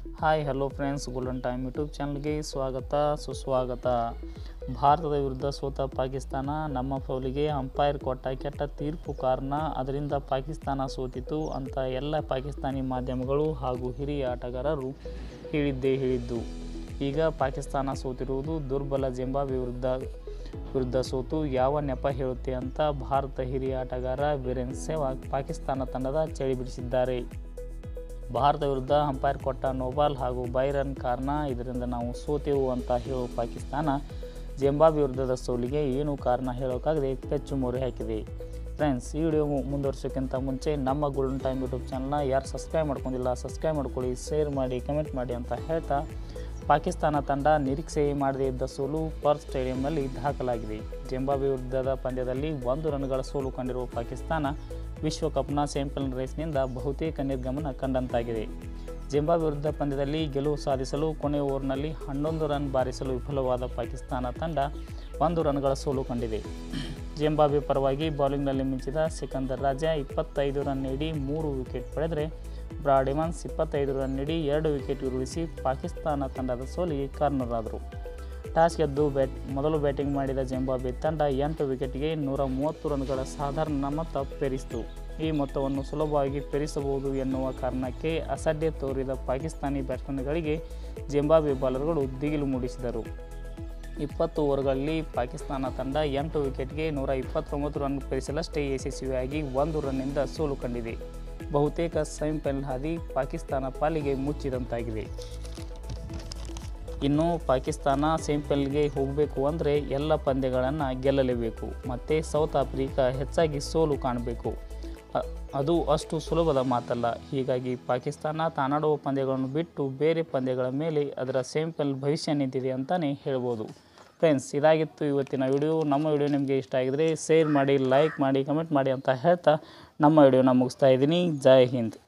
hi hello friends golden time YouTube ಚಾನಲ್ಗೆ ಸ್ವಾಗತ ಸುಸ್ವಾಗತ ಭಾರತದ ವಿರುದ್ಧ ಸೋತ ಪಾಕಿಸ್ತಾನ ನಮ್ಮ ಫೌಲಿಗೆ ಅಂಪೈರ್ ಕೊಟ್ಟ ಕೆಟ್ಟ ತೀರ್ಪು ಕಾರಣ ಅದರಿಂದ ಪಾಕಿಸ್ತಾನ ಸೋತಿತು ಅಂತ ಎಲ್ಲ ಪಾಕಿಸ್ತಾನಿ ಮಾಧ್ಯಮಗಳು ಹಾಗೂ ಹಿರಿಯ ಆಟಗಾರರು ಹೇಳಿದ್ದೇ ಹೇಳಿದ್ದು ಈಗ ಪಾಕಿಸ್ತಾನ ಸೋತಿರುವುದು ದುರ್ಬಲ ಜಿಂಬಾಬ್ವೆ ವಿರುದ್ಧ ವಿರುದ್ಧ ಸೋತು ಯಾವ ನೆಪ ಹೇಳುತ್ತೆ ಅಂತ ಭಾರತ ಹಿರಿಯ ಆಟಗಾರ ವೀರೇಂದ್ರ ಸೆಹ್ವಾಗ್ ಪಾಕಿಸ್ತಾನ ತಂಡದ ಚಳಿ ಬಿಡಿಸಿದ್ದಾರೆ ಭಾರತ ವಿರುದ್ಧ ಅಂಪೈರ್ ಕೊಟ್ಟ ನೋಬಾಲ್ ಹಾಗೂ ಬೈ ರನ್ ಕಾರಣ ಇದರಿಂದ ನಾವು ಸೋತೆವು ಅಂತ ಹೇಳೋ ಪಾಕಿಸ್ತಾನ ಜಿಂಬಾಬ್ವೆ ವಿರುದ್ಧದ ಸೋಲಿಗೆ ಏನು ಕಾರಣ ಹೇಳೋಕ್ಕಾಗದೆ ಪೆಚ್ಚು ಮೊರೆ ಹಾಕಿದೆ ಫ್ರೆಂಡ್ಸ್ ಈ ವಿಡಿಯೋ ಮುಂದುವರ್ಸೋಕ್ಕಿಂತ ಮುಂಚೆ ನಮ್ಮ ಗೋಲ್ಡನ್ ಟೈಮ್ ಯೂಟ್ಯೂಬ್ ಚಾನಲ್ನ ಯಾರು ಸಬ್ಸ್ಕ್ರೈಬ್ ಮಾಡ್ಕೊಂಡಿಲ್ಲ ಸಬ್ಸ್ಕ್ರೈಬ್ ಮಾಡ್ಕೊಳ್ಳಿ ಶೇರ್ ಮಾಡಿ ಕಮೆಂಟ್ ಮಾಡಿ ಅಂತ ಹೇಳ್ತಾ ಪಾಕಿಸ್ತಾನ ತಂಡ ನಿರೀಕ್ಷೆ ಮಾಡದೇ ಇದ್ದ ಸೋಲು ಪರ್ತ್ ಸ್ಟೇಡಿಯಂನಲ್ಲಿ ದಾಖಲಾಗಿದೆ ಜಿಂಬಾಬ್ವೆ ವಿರುದ್ಧದ ಪಂದ್ಯದಲ್ಲಿ ಒಂದು ರನ್ಗಳ ಸೋಲು ಕಂಡಿರುವ ಪಾಕಿಸ್ತಾನ ವಿಶ್ವಕಪ್ನ ಸೆಮಿಫೈನಲ್ ರೇಸ್ನಿಂದ ಬಹುತೇಕ ನಿರ್ಗಮನ ಕಂಡಂತಾಗಿದೆ ಜಿಂಬಾಬ್ವೆ ವಿರುದ್ಧ ಪಂದ್ಯದಲ್ಲಿ ಗೆಲುವು ಸಾಧಿಸಲು ಕೊನೆಯ ಓವರ್ನಲ್ಲಿ ಹನ್ನೊಂದು ರನ್ ಬಾರಿಸಲು ವಿಫಲವಾದ ಪಾಕಿಸ್ತಾನ ತಂಡ ಒಂದು ರನ್ಗಳ ಸೋಲು ಕಂಡಿದೆ ಜಿಂಬಾಬ್ವೆ ಪರವಾಗಿ ಬೌಲಿಂಗ್ನಲ್ಲಿ ಮಿಂಚಿದ ಸಿಕಂದರ್ ರಾಜ ಇಪ್ಪತ್ತೈದು ರನ್ ನೀಡಿ ಮೂರು ವಿಕೆಟ್ ಪಡೆದರೆ ಬ್ರಾಡ್ ಎಮನ್ಸ್ ಇಪ್ಪತ್ತೈದು ರನ್ ನೀಡಿ ಎರಡು ವಿಕೆಟ್ ಉರುಳಿಸಿ ಪಾಕಿಸ್ತಾನ ತಂಡದ ಸೋಲಿಗೆ ಕಾರಣರಾದರು ಟಾಸ್ ಗೆದ್ದು ಬ್ಯಾಟ್ ಮೊದಲು ಬ್ಯಾಟಿಂಗ್ ಮಾಡಿದ ಜಿಂಬಾಬ್ವೆ ತಂಡ ಎಂಟು ವಿಕೆಟ್ಗೆ ನೂರ ಮೂವತ್ತು ರನ್ಗಳ ಸಾಧಾರಣ ಮೊತ್ತ ಪೇರಿಸಿತು ಈ ಮೊತ್ತವನ್ನು ಸುಲಭವಾಗಿ ಪೇರಿಸಬಹುದು ಎನ್ನುವ ಕಾರಣಕ್ಕೆ ಅಸಡ್ಡೆ ತೋರಿದ ಪಾಕಿಸ್ತಾನಿ ಬ್ಯಾಟ್ಸ್ಮನ್ಗಳಿಗೆ ಜಿಂಬಾಬ್ವೆ ಬಾಲರ್ಗಳು ದಿಗಿಲು ಮೂಡಿಸಿದರು ಇಪ್ಪತ್ತು ಓವರ್ಗಳಲ್ಲಿ ಪಾಕಿಸ್ತಾನ ತಂಡ ಎಂಟು ವಿಕೆಟ್ಗೆ ನೂರ ಇಪ್ಪತ್ತೊಂಬತ್ತು ರನ್ ಪೇರಿಸಲಷ್ಟೇ ಯಶಸ್ವಿಯಾಗಿ ಒಂದು ರನ್ನಿಂದ ಸೋಲು ಕಂಡಿದೆ ಬಹುತೇಕ ಸೆಮಿಫೈನಲ್ ಹಾದಿ ಪಾಕಿಸ್ತಾನ ಪಾಲಿಗೆ ಮುಚ್ಚಿದಂತಾಗಿದೆ ಇನ್ನು ಪಾಕಿಸ್ತಾನ ಸೆಮಿಫೈನಲ್ಗೆ ಹೋಗಬೇಕು ಅಂದರೆ ಎಲ್ಲ ಪಂದ್ಯಗಳನ್ನು ಗೆಲ್ಲಲೇಬೇಕು ಮತ್ತು ಸೌತ್ ಆಫ್ರಿಕಾ ಹೆಚ್ಚಾಗಿ ಸೋಲು ಕಾಣಬೇಕು ಅ- ಅದು ಅಷ್ಟು ಸುಲಭದ ಮಾತಲ್ಲ ಹೀಗಾಗಿ ಪಾಕಿಸ್ತಾನ ತಾನಾಡುವ ಪಂದ್ಯಗಳನ್ನು ಬಿಟ್ಟು ಬೇರೆ ಪಂದ್ಯಗಳ ಮೇಲೆ ಅದರ ಸೆಮಿಫೈನಲ್ ಭವಿಷ್ಯ ನಿಂತಿದೆ ಅಂತಲೇ ಹೇಳ್ಬೋದು ಫ್ರೆಂಡ್ಸ್ ಇದಾಗಿತ್ತು ಇವತ್ತಿನ ವಿಡಿಯೋ ನಮ್ಮ ವಿಡಿಯೋ ನಿಮಗೆ ಇಷ್ಟ ಆಗಿದರೆ ಶೇರ್ ಮಾಡಿ ಲೈಕ್ ಮಾಡಿ ಕಮೆಂಟ್ ಮಾಡಿ ಅಂತ ಹೇಳ್ತಾ ನಮ್ಮ ವಿಡಿಯೋನ ಮುಗಿಸ್ತಾ ಇದ್ದೀನಿ ಜೈ ಹಿಂದ್